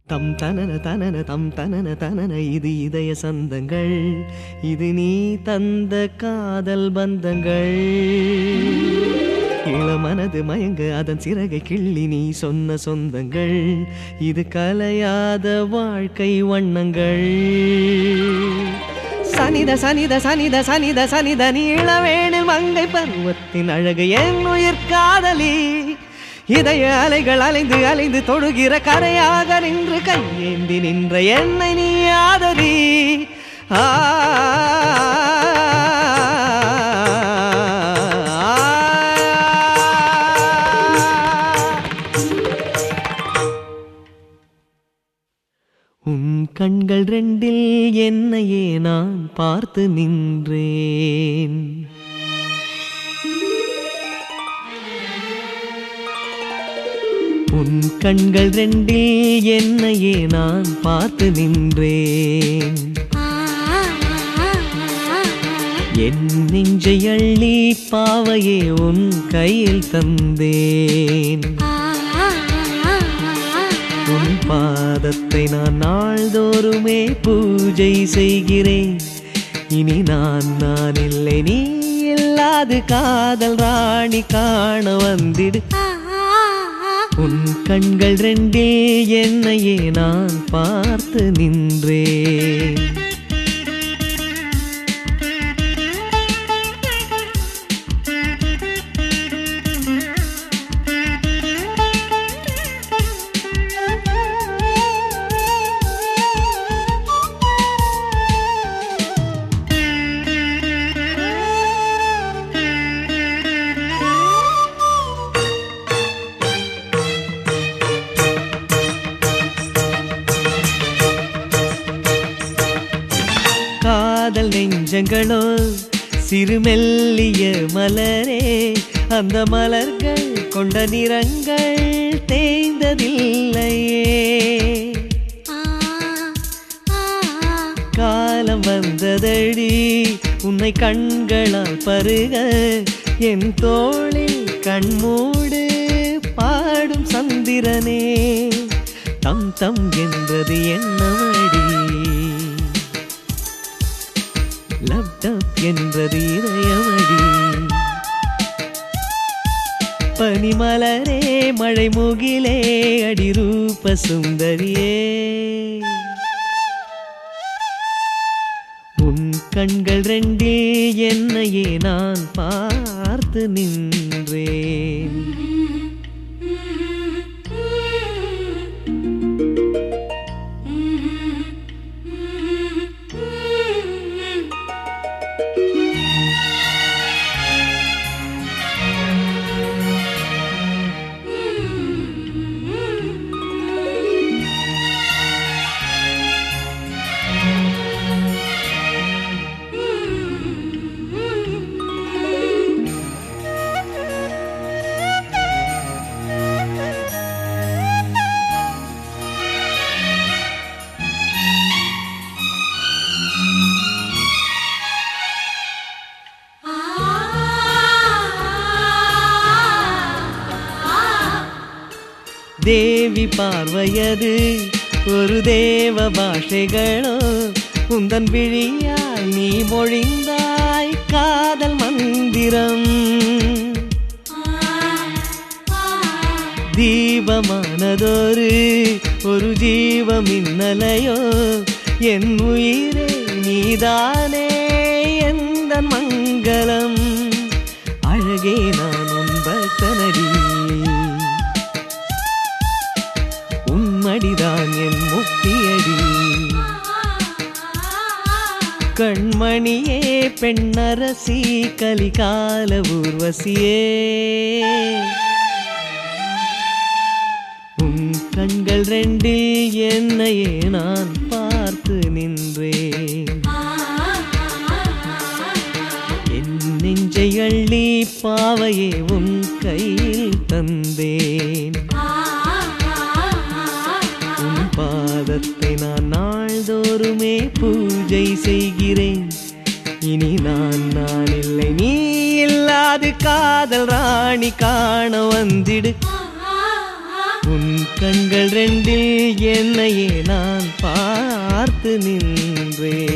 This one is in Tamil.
தம் தனன தனன தம் தனன தனன இது இதய சந்தங்கள் இது நீ தந்த காதல் பந்தங்கள் இளமனது மயங்க அதன் சிறகை கிள்ளி நீ சொன்ன சொந்தங்கள் இது கலையாத வாழ்க்கை வண்ணங்கள் சனித சனித சனித சனித சனித நீளவேணில் மங்கை பருவத்தின் அழகு என் உயிர் காதலி இதய அலைகள் அலைந்து அலைந்து தொடுகிற கரையாக நின்று கையேந்தி நின்ற என்னை நீ ஆதரி ஆ உன் கண்கள் ரெண்டில் என்னையே நான் பார்த்து நின்றேன் உன் கண்கள் ரெண்டில் என்னையே நான் பார்த்து நின்றேன் என் நெஞ்சை அள்ளி பாவையே உன் கையில் தந்தேன் உன் பாதத்தை நான் நாள்தோறுமே பூஜை செய்கிறேன் இனி நான் நான் இல்லை நீ இல்லாது காதல் ராணி காண வந்திடு உன் கண்கள் ரெண்டே என்னையே நான் பார்த்து நின்றேன் காதல் நெஞ்சங்களோ சிறுமெல்லிய மலரே அந்த மலர்கள் கொண்ட நிறங்கள் தேய்ந்ததில்லையே காலம் வந்ததடி உன்னை கண்களால் பருக என் தோளில் கண்மூடு பாடும் சந்திரனே தம் தம் என்பது என்னவடி லப்டப் என்றது இதயமடி பனிமலரே மழை முகிலே அடிரூப சுந்தரியே உன் கண்கள் ரெண்டில் என்னையே நான் பார்த்து நின்றேன் தேவி பார்வையது ஒரு தேவ பாஷைகளோ உந்தன் விழியாய் நீ மொழிந்தாய் காதல் மந்திரம் தீபமானதொரு ஒரு ஜீவ மின்னலையோ என் உயிரே நீதானே எந்த மங்களம் அழகே நான் உன் பக்தனடி உன்மடிதான் என் முக்தியடி கண்மணியே பெண்ணரசி கலிகால ஊர்வசியே உன் கண்கள் ரெண்டில் என்னையே நான் பார்த்து நின்றேன் என் நெஞ்சை அள்ளி பாவையே உன் கையில் தந்தேன் உன் பாதத்தை நான் நாள்தோறுமே பூஜை செய்கிறேன் இனி நான் நான் இல்லை நீ இல்லாது காதல் ராணி காண வந்திடு உன் கண்கள் ரெண்டில் என்னையே நான் பார்த்து நின்றேன்